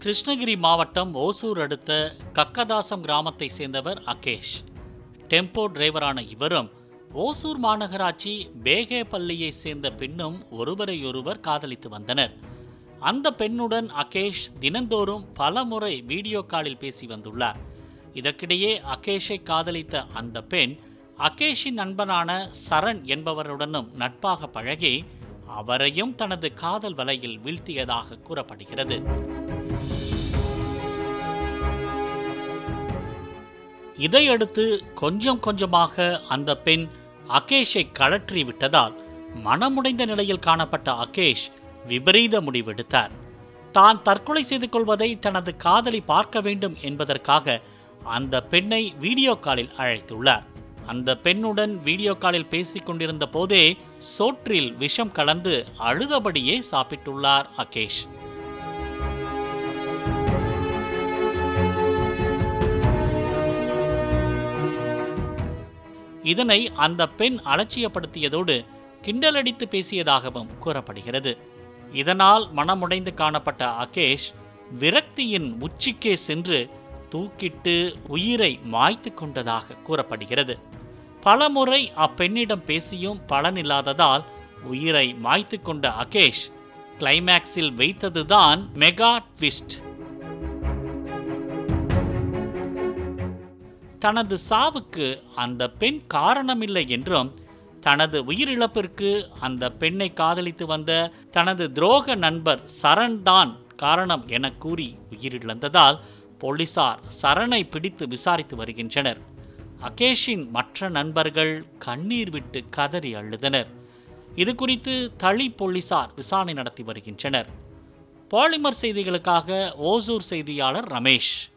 கிருஷ்ணகிரி மாவட்டம் ஓசூர் அடுத்த கக்கதாசம் கிராமத்தை சேர்ந்தவர் அகேஷ் டெம்போ டிரைவரான இவரும் ஓசூர் மாநகராட்சி பேகேபள்ளியை சேர்ந்த பெண்ணும் ஒருவரையொருவர் காதலித்து வந்தனர் அந்த பெண்ணுடன் அகேஷ் தினந்தோறும் பல முறை வீடியோ காலில் பேசி வந்துள்ளார் இதற்கிடையே அகேஷை காதலித்த அந்த பெண் அகேஷின் நண்பனான சரண் என்பவருடனும் நட்பாக பழகி அவரையும் தனது காதல் வலையில் வீழ்த்தியதாக கூறப்படுகிறது இதையடுத்து கொஞ்சம் கொஞ்சமாக அந்த பெண் அகேஷை கழற்றி விட்டதால் மனமுடைந்த நிலையில் காணப்பட்ட அகேஷ் விபரீத முடிவெடுத்தார் தான் தற்கொலை செய்து கொள்வதை தனது காதலி பார்க்க வேண்டும் என்பதற்காக அந்த பெண்ணை வீடியோ காலில் அழைத்துள்ளார் அந்த பெண்ணுடன் வீடியோ காலில் பேசிக் கொண்டிருந்த போதே சோற்றில் விஷம் கலந்து அழுதபடியே சாப்பிட்டுள்ளார் அகேஷ் இதனை அந்த பெண் அலட்சியப்படுத்தியதோடு கிண்டலடித்து பேசியதாகவும் கூறப்படுகிறது இதனால் மனமுடைந்து காணப்பட்ட அகேஷ் விரக்தியின் உச்சிக்கே சென்று தூக்கிட்டு உயிரை மாய்த்து கொண்டதாக கூறப்படுகிறது பலமுறை அப்பெண்ணிடம் பேசியும் பலனில்லாததால் உயிரை மாய்த்து கொண்ட அகேஷ் கிளைமேக்ஸில் வைத்ததுதான் மெகா ட்விஸ்ட் தனது சாவுக்கு அந்த பெண் காரணமில்லை என்றும் தனது உயிரிழப்பிற்கு அந்த பெண்ணை காதலித்து வந்த தனது துரோக நண்பர் சரண் தான் காரணம் என கூறி உயிரிழந்ததால் போலீசார் சரணை பிடித்து விசாரித்து வருகின்றனர் அகேஷின் மற்ற நண்பர்கள் கண்ணீர் விட்டு கதறி அழுதனர் இது குறித்து தளி போலீசார் விசாரணை நடத்தி வருகின்றனர் பாலிமர் செய்திகளுக்காக ஓசூர் செய்தியாளர் ரமேஷ்